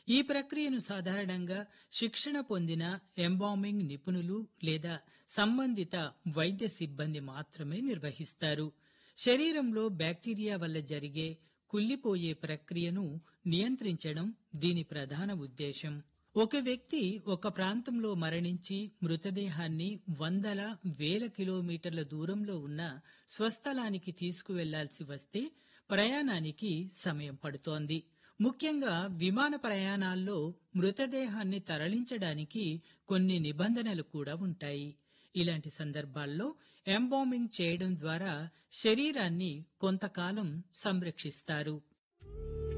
ఈ ప్రక్రియను సాధారణంగా శిక్షణ పొందిన ఎంబామింగ్ నిపుణులు లేదా సంబంధిత వైద్య సిబ్బంది మాత్రమే నిర్వహిస్తారు శరీరంలో బ్యాక్టీరియా వల్ల జరిగే కుళ్ళిపోయే ప్రక్రియను నియంత్రించడం దీని ప్రధాన ఉద్దేశం ఒక వ్యక్తి ఒక ప్రాంతంలో మరణించి మృతదేహాన్ని వందల వేల కిలోమీటర్ల దూరంలో ఉన్న స్వస్థలానికి తీసుకువెళ్లాల్సి వస్తే ప్రయాణానికి సమయం పడుతోంది ముఖ్యంగా విమాన ప్రయాణాల్లో మృతదేహాన్ని తరలించడానికి కొన్ని నిబంధనలు కూడా ఉంటాయి ఇలాంటి సందర్భాల్లో ఎంబామింగ్ చేయడం ద్వారా శరీరాన్ని కొంతకాలం సంరక్షిస్తారు